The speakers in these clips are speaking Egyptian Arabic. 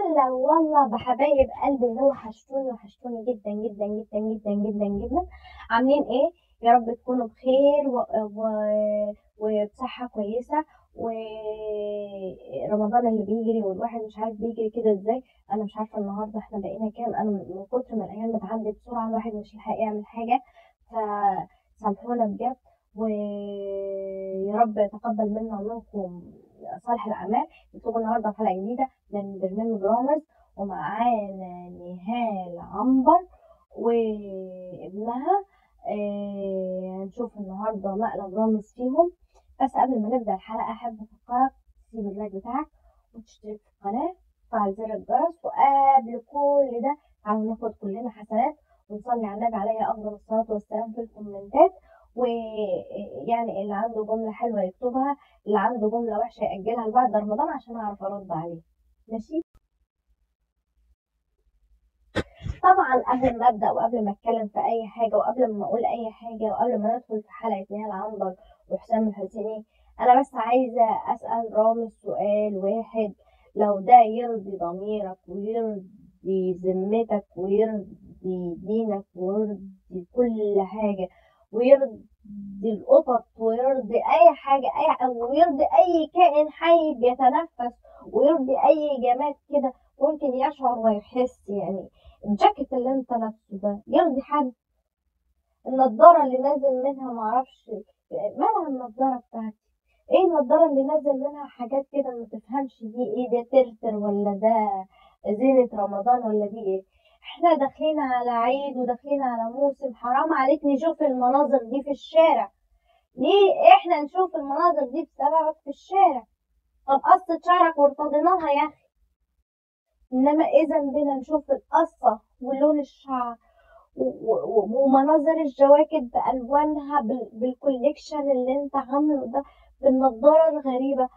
هلا والله بحبايب قلبي اللي هو وحشتوني وحشتوني جدا جدا جدا جدا جدا جدا عاملين ايه يا رب تكونوا بخير و... و... وبصحة كويسة ورمضان اللي بيجري والواحد مش عارف بيجري كده ازاي انا مش عارفة النهاردة احنا بقينا كام انا من كتر ما الايام بتعدي بسرعة الواحد مش يلحق يعمل حاجة فسامحونا بجد ويا رب يتقبل منا ومنكم صالح الأعمال نكتبوا النهاردة حلقة جديدة من برنامج رامز ومعانا نهال عنبر وابنها آه، هنشوف النهاردة مقلب رامز فيهم بس قبل ما نبدأ الحلقة أحب أفكرك تسيب اللايك بتاعك وتشترك في القناة وتفعل زر الجرس وقبل كل ده تعالوا ناخد كلنا حسنات ونصلي على النبي عليه أفضل الصلاة والسلام في الكومنتات ويعني اللي عنده جملة حلوة يكتبها اللي عنده جملة وحشة يأجلها لبعد رمضان عشان أعرف أرد عليه ماشي طبعا قبل ما ابدا وقبل ما اتكلم في اي حاجه وقبل ما اقول اي حاجه وقبل ما ندخل في حلقه نهال عنبر وحسام الحسيني انا بس عايزه اسال رامز سؤال واحد لو ده يرضي ضميرك ويرضي ذمتك ويرضي دينك ويرضي كل حاجه ويرضي القطط ويرضي اي حاجه اي ويرضي اي كائن حي بيتنفس ويرضي اي جماد كده ممكن يشعر ويحس يعني الجاكيت اللي انت لابسه ده يرضي حد النضارة اللي نازل منها معرفش مالها النضارة بتاعتي ايه النضارة اللي نازل منها حاجات كده ما تفهمش دي ايه ده ترتر ولا ده زينة رمضان ولا دي ايه احنا داخلين على عيد وداخلين على موسم حرام عليك نشوف المناظر دي في الشارع ليه احنا نشوف المناظر دي بسببك في الشارع طب قصة شعرك وارتضيناها يا اخي انما اذا بنا نشوف القصة ولون الشعر ومناظر الجواكت بألوانها بالكوليكشن اللي انت عامله ده بالنضارة الغريبة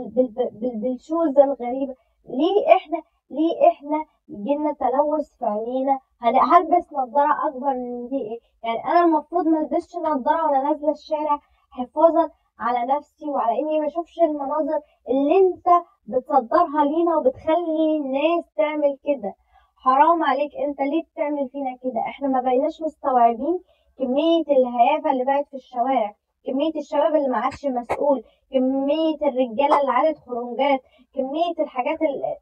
بالشوزة الغريبة ليه احنا ليه احنا يجيلنا تلوث في عينينا هلبس نضارة اكبر من دي ايه يعني انا المفروض ما البسش نضارة وانا نازلة الشارع حفاظا على نفسي وعلى اني ما اشوفش المناظر اللي انت بتصدرها لينا وبتخلي الناس تعمل كده حرام عليك انت ليه بتعمل فينا كده احنا ما بقيناش مستوعبين كمية الهيافة اللي بقت في الشوارع كمية الشباب اللي ما عادش مسؤول كمية الرجالة اللي عادت خروجات كمية الحاجات اللي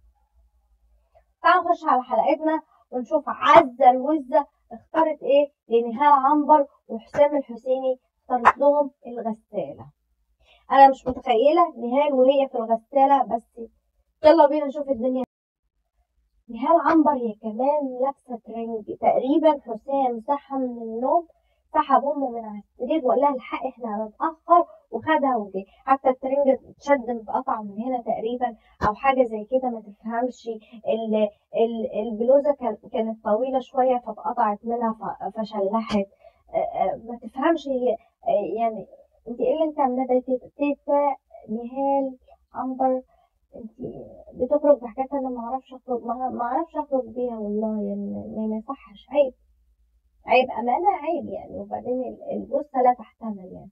تعالوا نخش على حلقتنا ونشوف عزة الوزة اختارت ايه لنهال عنبر وحسام الحسيني اختارت لهم الغسالة انا مش متخيلة نهال وهي في الغسالة بس يلا بينا نشوف الدنيا نهال عنبر هي كمان لابسة ترنج تقريبا حسام صحى من النوم سحب امه من على السرير وقال لها الحق احنا هنتاخر وخدها وجه حتى الترنج اتشد متقطع من هنا تقريبا او حاجه زي كده ما تفهمش ال ال البلوزه كانت طويله شويه فاتقطعت منها فشلحت ما تفهمش هي يعني انت ايه اللي انت عاملاه ده تيتا نهال عنبر انت بتخرج بحاجات انا ما اعرفش اخرج ما اعرفش اخرج بيها والله يعني ما يصحش عيب عيب امانه عيب يعني وبعدين الجثه لا تحتمل يعني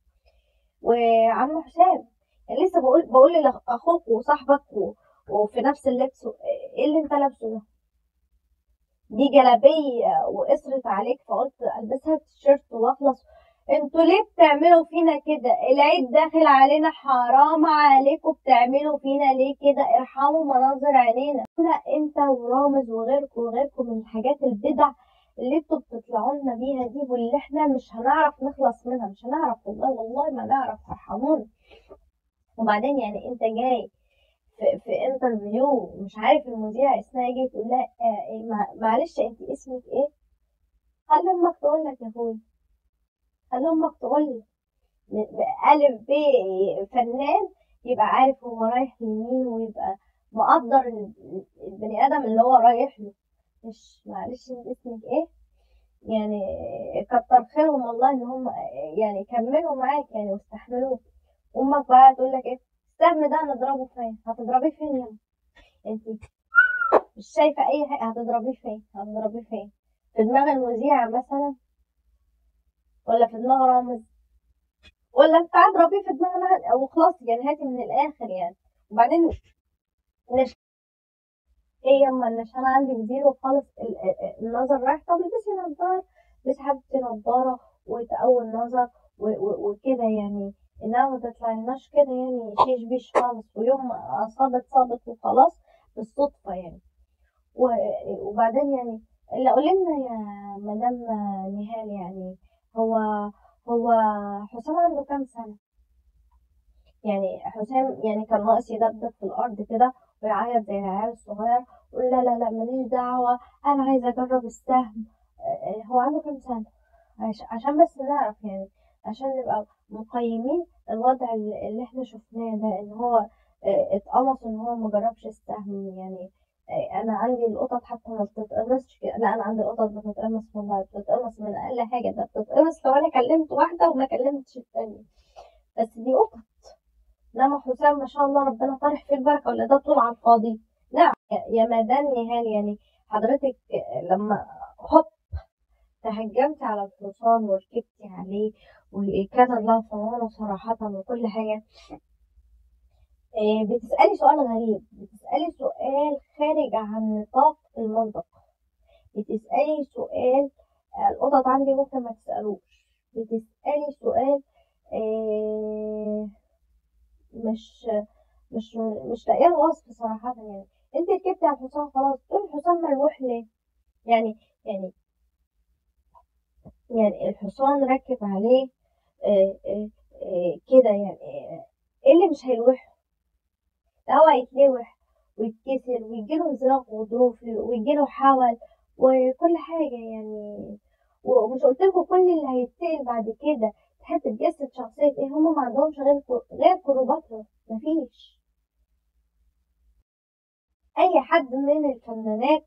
وعم حسام يعني لسه بقول بقول لاخوك وصاحبك وفي نفس اللبس ايه اللي انت لابسه ده دي جلابيه وقصرت عليك فقلت البسها تيشيرت واخلص انتوا ليه بتعملوا فينا كده العيد داخل علينا حرام عليكم بتعملوا فينا ليه كده ارحموا مناظر عينينا لا انت ورامز وغيركم وغيركم من الحاجات البدع اللي انتوا بتطلعوا لنا بيها دي واللي احنا مش هنعرف نخلص منها مش هنعرف والله والله ما نعرف ارحمونا وبعدين يعني انت جاي في, في انترفيو مش عارف المذيعة اسمها يجي تقول لها اه معلش انت اسمك ايه؟ خلي امك تقول لك يا اخويا خلي امك تقول لك ألف ب فنان يبقى عارف هو رايح لمين ويبقى مقدر البني آدم اللي هو رايح له مش معلش انت اسمك ايه يعني كتر خيرهم والله ان هم يعني كملوا معاك يعني واستحملوك امك بقى تقول لك ايه السهم ده نضربه فين هتضربيه فين يعني انت مش شايفه اي حاجه هتضربيه فين هتضربيه فين في دماغ المذيعة مثلا ولا في دماغ رامز ولا انت هتضربيه في دماغ وخلاص يعني هاتي من الاخر يعني وبعدين نش... ايه يما عشان عندك زيرو خالص النظر رايح طب البسي نضارة بس حبيبتي نضارة وتقوي النظر وكده يعني انها ما تطلعلناش كده يعني شيش بيش خالص ويوم اصابت صابت وخلاص بالصدفة يعني وبعدين يعني اللي قولنا يا مدام نهال يعني هو هو حسام عنده كام سنة يعني حسام يعني كان ناقص يدبدب في الأرض كده ويعيط زي العيال الصغير يقول لا لا لا ماليش دعوة أنا عايزة أجرب السهم هو عنده كام سنة عشان بس نعرف يعني عشان نبقى مقيمين الوضع اللي احنا شفناه ده ان هو اتقمص ان هو مجربش السهم يعني انا عندي القطط حتى ما بتتقمصش لا انا عندي القطط بتتقمص والله بتتقمص من اقل حاجه ده بتتقمص لو انا كلمت واحده وما كلمتش التانية بس دي قطط انما حسام ما شاء الله ربنا طارح فيه البركه ولا ده طول على الفاضي لا يا مدام نهال يعني حضرتك لما هوب تهجمت على الحصان وركبتي عليه وكان الله في عونه صراحة وكل حاجة بتسألي سؤال غريب بتسألي سؤال خارج عن نطاق المنطق بتسألي سؤال القطط عندي ممكن ما تسألوش بتسألي سؤال مش مش مش لاقيه له وصف صراحة يعني انت ركبتي على الحصان خلاص تقول الحصان ملوح ليه يعني يعني يعني الحصان ركب عليه آآ آآ كده يعني ايه اللي مش هيلوحه ده هو هيتلوح ويتكسر ويجيله زراق غضروفي ويجيله حول وكل حاجة يعني ومش قلت لكم كل اللي هيتسأل بعد كده تحب تجسد شخصية ايه هما ما عندهمش غير غير كليوباترا مفيش اي حد من الفنانات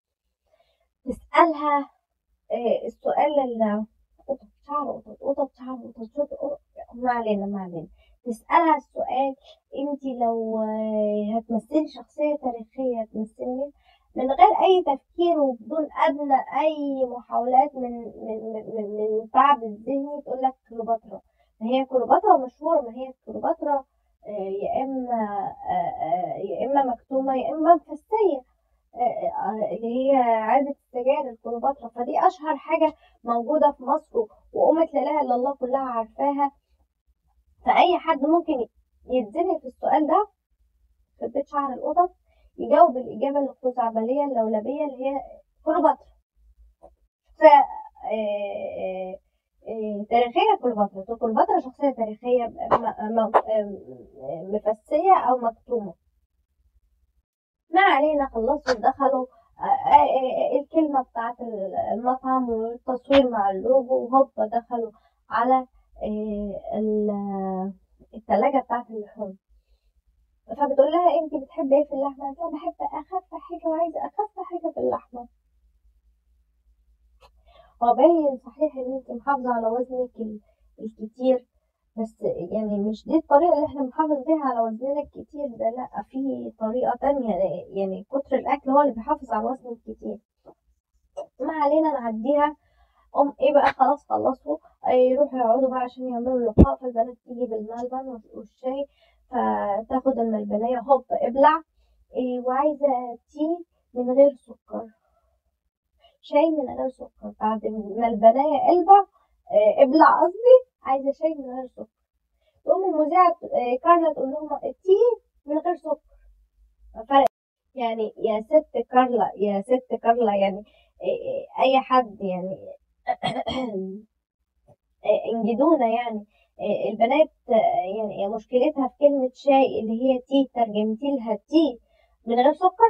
تسألها السؤال اللي قطط شعر قطط قطط شعر قطط قطط ما علينا ما علينا تسألها السؤال انت لو هتمثلي شخصية تاريخية هتمثلي من غير اي تفكير وبدون ادنى اي محاولات من من من, من التعب الذهني تقول لك كليوباترا ما هي كليوباترا مشهورة ما هي كليوباترا يا اما يا اما مكتومة يا اما مفسية اللي هي علبة السجاير الكليوباترا فدي أشهر حاجة موجودة في مصر وأمة لا إله إلا الله كلها عارفاها فأي حد ممكن يتزنق في السؤال ده في بيت شعر القطط يجاوب الإجابة الخزعبلية اللولبية اللي هي كليوباترا ف تاريخية كليوباترا كليوباترا شخصية تاريخية مفسية أو مكتومة ما علينا خلصوا دخلوا الكلمة بتاعت المطعم والتصوير مع اللوجو وهوب دخلوا على التلاجة بتاعت اللحوم فبتقول لها انت بتحبي ايه في اللحمة؟ قالت لها بحب اخف حاجة وعايزة اخف حاجة في اللحمة هو باين صحيح ان انت محافظة على وزنك الكتير بس يعني مش دي الطريقة اللي احنا بنحافظ بيها على وزننا الكتير ده لا في طريقة تانية يعني كتر الأكل هو اللي بيحافظ على الوزن الكتير ما علينا نعديها ام ايه بقى خلاص خلصوا يروحوا يقعدوا بقى عشان يعملوا اللقاء فالبنات تيجي بالملبن والشاي فتاخد الملبنية هوب ابلع إيه وعايزة تي من غير سكر شاي من غير سكر بعد الملبنية البع ابلع قصدي عايزه شاي من غير سكر تقوم المذيعه كارلا تقول لهم تي من غير سكر فرق يعني يا ست كارلا يا ست كارلا يعني اي حد يعني انجدونا يعني البنات يعني مشكلتها في كلمة شاي اللي هي تي ترجمتي لها تي من غير سكر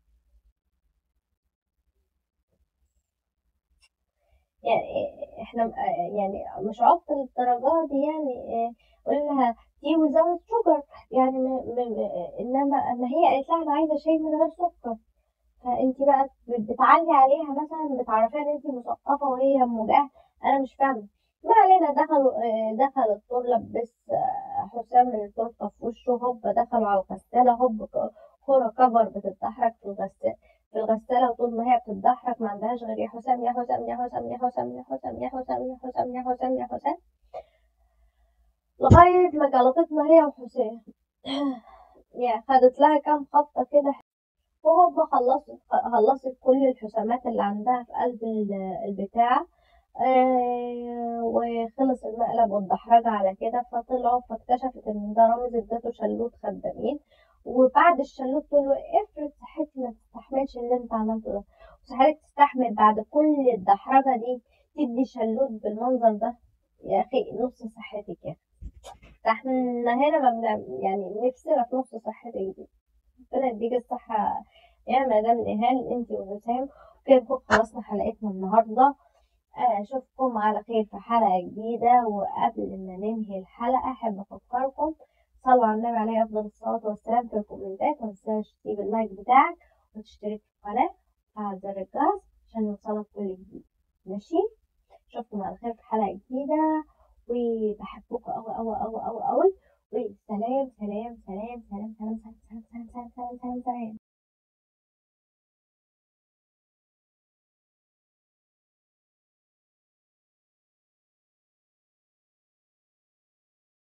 يعني احنا يعني مش عبط للدرجة دي يعني قول لها تي وزود شوجر يعني م م انما ما هي قالت لها انا عايزة شاي من غير سكر فانت بقى بتعلي عليها مثلا بتعرفيها ان انت مثقفة وهي ام جهل انا مش فاهمة ما علينا دخلوا دخل الدكتور لبس حسام التورته في وشه هوب دخلوا على الغسالة هوب كورة كفر بتتدحرج في الغسالة في الغسالة وطول ما هي بتتدحرج ما عندهاش غير يا حسام يا حسام يا حسام يا حسام يا حسام يا حسام يا حسام يا حسام يا حسام لغاية ما جلطتنا هي وحسام يا خدت لها كام خبطة كده وهوبا خلصت خلصت كل الحسامات اللي عندها في قلب البتاع آه وخلص المقلب والدحرجة على كده فطلعوا فاكتشفت ان ده رمز ادته شلوت خدامين وبعد الشلوت تقول له افرض صحتي ما تستحملش اللي انت عملته ده وصحتك تستحمل بعد كل الدحرجة دي تدي شلوت بالمنظر ده يا اخي نص صحتك يا احنا هنا ما بنعمل يعني نفسنا في نص صحتك دي ربنا يديك الصحة يا مدام نهال انت ووسام كده نكون خلصنا حلقتنا النهاردة اشوفكم على خير في حلقة جديدة وقبل ما ننهي الحلقة احب افكركم صلوا على النبي عليه افضل الصلاة والسلام في الكومنتات ومتنساش تسيب اللايك بتاعك وتشترك في القناة وتفعل زر الجرس عشان يوصلك كل جديد ماشي اشوفكم على خير في حلقة جديدة وبحبكم أوي أوي أوي أوي أوي وسلام سلام سلام سلام سلام سلام سلام سلام سلام سلام سلام, سلام.